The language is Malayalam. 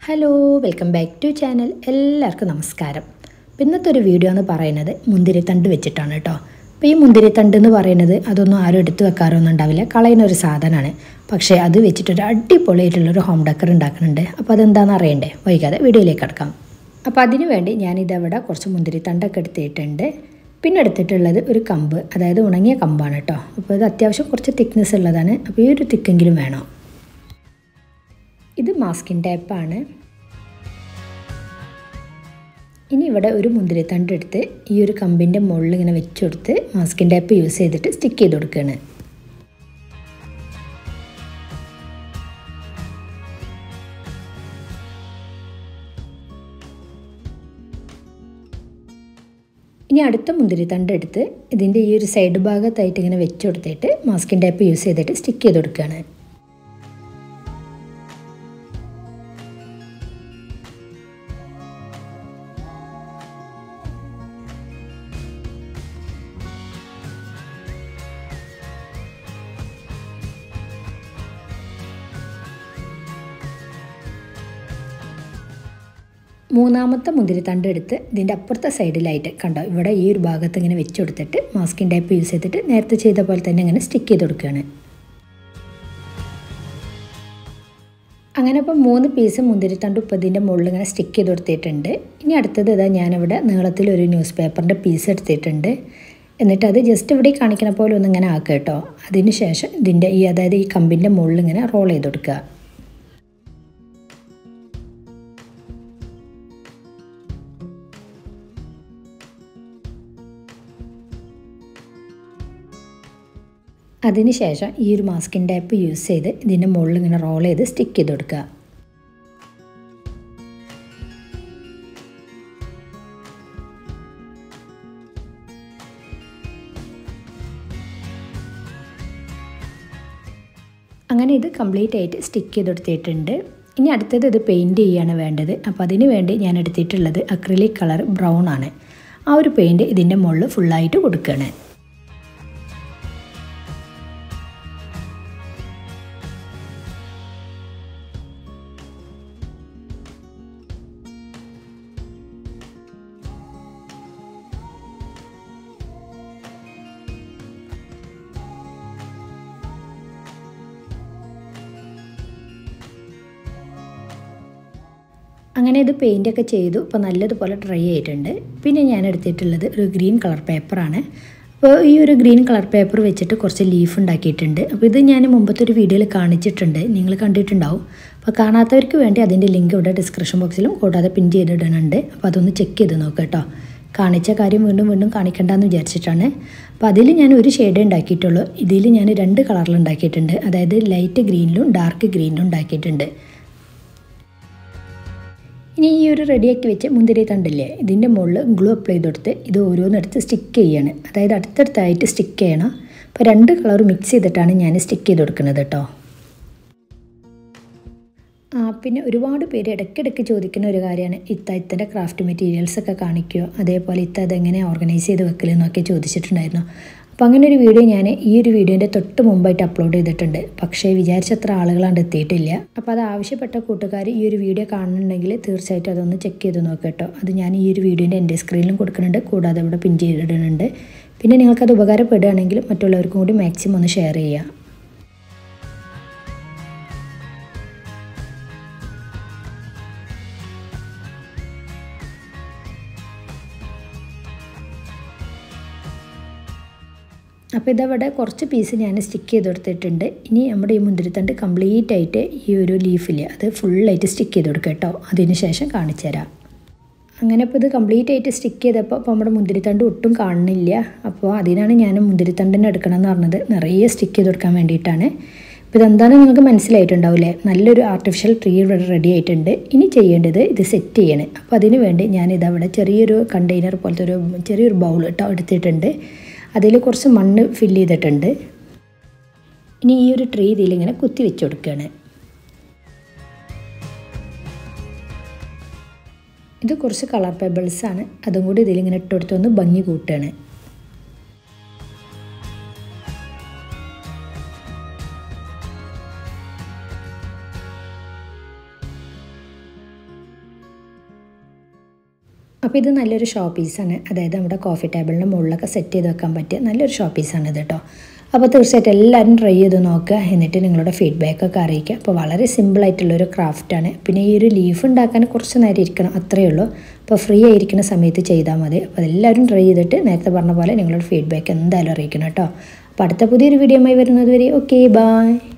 hello welcome back to channel എല്ലാവർക്കും നമസ്കാരം അപ്പോൾ ഇന്നത്തെ ഒരു വീഡിയോ എന്ന് പറയുന്നത് മുന്തിരിത്തണ്ട് വെച്ചിട്ടാണ് കേട്ടോ അപ്പോൾ ഈ മുന്തിരിത്തണ്ട് എന്ന് പറയുന്നത് അതൊന്നും ആരും എടുത്തു വെക്കാറൊന്നും ഉണ്ടാവില്ല കളയുന്ന ഒരു സാധനമാണ് പക്ഷേ അത് വെച്ചിട്ടൊരു അടിപൊളിയായിട്ടുള്ളൊരു ഹോം ഡെക്കർ ഉണ്ടാക്കുന്നുണ്ട് അപ്പോൾ അതെന്താണെന്ന് അറിയണ്ടേ വൈകാതെ വീഡിയോയിലേക്ക് കിടക്കാം അപ്പോൾ അതിനു വേണ്ടി ഞാനിതവിടെ കുറച്ച് മുന്തിരിത്തണ്ടൊക്കെ എടുത്തിട്ടുണ്ട് പിന്നെ എടുത്തിട്ടുള്ളത് ഒരു കമ്പ് അതായത് ഉണങ്ങിയ കമ്പാണ് കേട്ടോ അപ്പോൾ ഇത് അത്യാവശ്യം കുറച്ച് തിക്നെസ് ഉള്ളതാണ് അപ്പോൾ ഈ ഒരു തിക്കെങ്കിലും വേണം ഇത് മാസ്കിൻ ടേപ്പാണ് ഇനി ഇവിടെ ഒരു മുന്തിരിത്തണ്ട് എടുത്ത് ഈ ഒരു കമ്പിൻ്റെ മുകളിൽ ഇങ്ങനെ വെച്ച് കൊടുത്ത് മാസ്കിൻ ടേപ്പ് യൂസ് ചെയ്തിട്ട് സ്റ്റിക്ക് ചെയ്ത് കൊടുക്കുകയാണ് ഇനി അടുത്ത മുന്തിരിത്തണ്ട് എടുത്ത് ഇതിൻ്റെ ഈ ഒരു സൈഡ് ഭാഗത്തായിട്ട് ഇങ്ങനെ വെച്ച് കൊടുത്തിട്ട് മാസ്കിൻ ടേപ്പ് യൂസ് ചെയ്തിട്ട് സ്റ്റിക്ക് ചെയ്ത് കൊടുക്കുകയാണ് മൂന്നാമത്തെ മുന്തിരിത്തണ്ട് എടുത്ത് ഇതിൻ്റെ അപ്പുറത്തെ സൈഡിലായിട്ട് കണ്ടോ ഇവിടെ ഈ ഒരു ഭാഗത്ത് ഇങ്ങനെ വെച്ച് കൊടുത്തിട്ട് മാസ്കിൻ ടൈപ്പ് യൂസ് ചെയ്തിട്ട് നേരത്തെ ചെയ്ത പോലെ തന്നെ ഇങ്ങനെ സ്റ്റിക്ക് ചെയ്ത് കൊടുക്കുകയാണ് അങ്ങനെ ഇപ്പോൾ മൂന്ന് പീസ് മുന്തിരിത്തണ്ട് ഇപ്പോൾ ഇതിൻ്റെ മുകളിൽ ഇങ്ങനെ സ്റ്റിക്ക് ചെയ്ത് കൊടുത്തിട്ടുണ്ട് ഇനി അടുത്തത് ഇതാ ഞാനിവിടെ നീളത്തിൽ ഒരു ന്യൂസ് പേപ്പറിൻ്റെ പീസ് എടുത്തിട്ടുണ്ട് എന്നിട്ട് അത് ജസ്റ്റ് ഇവിടെ കാണിക്കണ പോലെ ഒന്ന് ഇങ്ങനെ ആക്കുക കേട്ടോ അതിന് ശേഷം ഇതിൻ്റെ ഈ അതായത് ഈ കമ്പിൻ്റെ മുകളിൽ ഇങ്ങനെ റോൾ ചെയ്ത് കൊടുക്കുക അതിനുശേഷം ഈ ഒരു മാസ്കിൻ ടൈപ്പ് യൂസ് ചെയ്ത് ഇതിൻ്റെ മുകളിൽ ഇങ്ങനെ റോൾ ചെയ്ത് സ്റ്റിക്ക് ചെയ്ത് കൊടുക്കുക അങ്ങനെ ഇത് കംപ്ലീറ്റ് ആയിട്ട് സ്റ്റിക്ക് ചെയ്ത് കൊടുത്തിട്ടുണ്ട് ഇനി അടുത്തത് ഇത് പെയിൻറ്റ് ചെയ്യാണ് വേണ്ടത് അപ്പോൾ അതിന് വേണ്ടി ഞാൻ എടുത്തിട്ടുള്ളത് അക്രിലിക് കളർ ബ്രൗൺ ആണ് ആ ഒരു പെയിൻറ്റ് ഇതിൻ്റെ മുകളിൽ ഫുള്ളായിട്ട് കൊടുക്കുകയാണ് അങ്ങനെ ഇത് പെയിൻ്റൊക്കെ ചെയ്തു ഇപ്പോൾ നല്ലതുപോലെ ഡ്രൈ ആയിട്ടുണ്ട് പിന്നെ ഞാൻ എടുത്തിട്ടുള്ളത് ഒരു ഗ്രീൻ കളർ പേപ്പറാണ് അപ്പോൾ ഈ ഒരു ഗ്രീൻ കളർ പേപ്പർ വെച്ചിട്ട് കുറച്ച് ലീഫ് ഉണ്ടാക്കിയിട്ടുണ്ട് അപ്പോൾ ഇത് ഞാൻ മുമ്പത്തെ ഒരു വീഡിയോയിൽ കാണിച്ചിട്ടുണ്ട് നിങ്ങൾ കണ്ടിട്ടുണ്ടാവും അപ്പോൾ കാണാത്തവർക്ക് വേണ്ടി അതിൻ്റെ ലിങ്ക് ഇവിടെ ഡിസ്ക്രിപ്ഷൻ ബോക്സിലും കൂടാതെ പിൻ ചെയ്തിടുന്നുണ്ട് അപ്പോൾ അതൊന്ന് ചെക്ക് ചെയ്ത് നോക്കുക കേട്ടോ കാണിച്ച കാര്യം വീണ്ടും വീണ്ടും കാണിക്കണ്ടെന്ന് വിചാരിച്ചിട്ടാണ് അപ്പോൾ അതിൽ ഞാൻ ഒരു ഷെയ്ഡേ ഉണ്ടാക്കിയിട്ടുള്ളൂ ഇതിൽ ഞാൻ രണ്ട് കളറിൽ ഉണ്ടാക്കിയിട്ടുണ്ട് അതായത് ലൈറ്റ് ഗ്രീനിലും ഡാർക്ക് ഗ്രീനിലും ഉണ്ടാക്കിയിട്ടുണ്ട് ഇനി ഈ ഒരു റെഡിയാക്കി വെച്ച് മുന്തിരി തണ്ടില്ലേ ഇതിൻ്റെ മുകളിൽ ഗ്ലൂ അപ്ലൈ ചെയ്ത് കൊടുത്ത് ഇത് ഓരോന്നെടുത്ത് സ്റ്റിക്ക് ചെയ്യാണ് അതായത് അടുത്തടുത്തായിട്ട് സ്റ്റിക്ക് ചെയ്യണം അപ്പോൾ രണ്ട് കളർ മിക്സ് ചെയ്തിട്ടാണ് ഞാൻ സ്റ്റിക്ക് ചെയ്ത് കൊടുക്കുന്നത് കേട്ടോ ആ പിന്നെ ഒരുപാട് പേര് ഇടയ്ക്കിടയ്ക്ക് ചോദിക്കുന്ന ഒരു കാര്യമാണ് ഇത്ത ഇത്തൻ്റെ ക്രാഫ്റ്റ് മെറ്റീരിയൽസ് ഒക്കെ കാണിക്കുമോ അതേപോലെ ഇത്ത അതെങ്ങനെ ഓർഗനൈസ് ചെയ്ത് വെക്കലെന്നൊക്കെ ചോദിച്ചിട്ടുണ്ടായിരുന്നു അപ്പോൾ അങ്ങനെ ഒരു വീഡിയോ ഞാൻ ഈ ഒരു വീഡിയോൻ്റെ തൊട്ട് മുമ്പായിട്ട് അപ്ലോഡ് ചെയ്തിട്ടുണ്ട് പക്ഷേ വിചാരിച്ചത്ര ആളുകളാണ്ട് എത്തിയിട്ടില്ല അപ്പോൾ അത് ആവശ്യപ്പെട്ട കൂട്ടുകാർ ഈ ഒരു വീഡിയോ കാണുന്നുണ്ടെങ്കിൽ തീർച്ചയായിട്ടും അതൊന്ന് ചെക്ക് ചെയ്ത് നോക്കുക കേട്ടോ അത് ഞാൻ ഈ ഒരു വീഡിയോൻ്റെ എൻ്റെ സ്ക്രീനിലും കൊടുക്കുന്നുണ്ട് കൂടാതെ ഇവിടെ പിൻ ചെയ്തിടുന്നുണ്ട് പിന്നെ നിങ്ങൾക്കത് ഉപകാരപ്പെടുകയാണെങ്കിൽ മറ്റുള്ളവർക്കും കൂടി മാക്സിമം ഒന്ന് ഷെയർ ചെയ്യുക അപ്പോൾ ഇതവിടെ കുറച്ച് പീസ് ഞാൻ സ്റ്റിക്ക് ചെയ്ത് കൊടുത്തിട്ടുണ്ട് ഇനി നമ്മുടെ ഈ മുന്തിരിത്തണ്ട് കംപ്ലീറ്റ് ആയിട്ട് ഈ ഒരു ലീഫിൽ അത് ഫുള്ളായിട്ട് സ്റ്റിക്ക് ചെയ്ത് കൊടുക്കുക കേട്ടോ അതിന് ശേഷം കാണിച്ചു തരാം അങ്ങനെ ഇപ്പോൾ ഇത് കംപ്ലീറ്റ് ആയിട്ട് സ്റ്റിക്ക് ചെയ്തപ്പോൾ അപ്പോൾ നമ്മുടെ മുന്തിരിത്തണ്ട് ഒട്ടും കാണുന്നില്ല അപ്പോൾ അതിനാണ് ഞാൻ മുന്തിരിത്തണ്ടിനെ എടുക്കണം എന്ന് പറഞ്ഞത് നിറയെ സ്റ്റിക്ക് ചെയ്ത് കൊടുക്കാൻ വേണ്ടിയിട്ടാണ് അപ്പോൾ ഇതെന്താണെന്ന് നിങ്ങൾക്ക് മനസ്സിലായിട്ടുണ്ടാവില്ലേ നല്ലൊരു ആർട്ടിഫിഷ്യൽ ട്രീ ഇവിടെ റെഡി ആയിട്ടുണ്ട് ഇനി ചെയ്യേണ്ടത് ഇത് സെറ്റ് ചെയ്യണം അപ്പോൾ അതിന് വേണ്ടി ഞാനിതവിടെ ചെറിയൊരു കണ്ടെയ്നർ പോലത്തെ ഒരു ചെറിയൊരു ബൗൾ കേട്ടോ എടുത്തിട്ടുണ്ട് അതിൽ കുറച്ച് മണ്ണ് ഫില്ല് ചെയ്തിട്ടുണ്ട് ഇനി ഈ ഒരു ട്രീ ഇതിലിങ്ങനെ കുത്തി വെച്ച് കൊടുക്കുകയാണ് ഇത് കുറച്ച് കളർ പേബിൾസ് ആണ് അതും കൂടി ഇതിലിങ്ങനെ ഇട്ട് കൊടുത്തൊന്ന് ഭംഗി കൂട്ടുകയാണ് അപ്പോൾ ഇത് നല്ലൊരു ഷോ പീസാണ് അതായത് നമ്മുടെ കോഫി ടേബിളിൻ്റെ മുകളിലൊക്കെ സെറ്റ് ചെയ്ത് വെക്കാൻ പറ്റിയ നല്ലൊരു ഷോ പീസാണ് ഇത് കേട്ടോ അപ്പോൾ തീർച്ചയായിട്ടും എല്ലാവരും ട്രൈ ചെയ്ത് നോക്കുക എന്നിട്ട് നിങ്ങളുടെ ഫീഡ്ബാക്കൊക്കെ അറിയിക്കുക അപ്പോൾ വളരെ സിമ്പിളായിട്ടുള്ളൊരു ക്രാഫ്റ്റാണ് പിന്നെ ഈ ഒരു ലീഫ് ഉണ്ടാക്കാൻ കുറച്ച് നേരം ഇരിക്കണം അത്രയേ ഉള്ളൂ അപ്പോൾ ഫ്രീ ആയിരിക്കുന്ന സമയത്ത് ചെയ്താൽ മതി അപ്പോൾ എല്ലാവരും ട്രൈ ചെയ്തിട്ട് നേരത്തെ പറഞ്ഞ പോലെ നിങ്ങളുടെ ഫീഡ്ബാക്ക് എന്തായാലും അറിയിക്കണം കേട്ടോ അപ്പോൾ അടുത്ത പുതിയൊരു വീഡിയോയുമായി വരുന്നത് വരെ ഓക്കെ ബായ്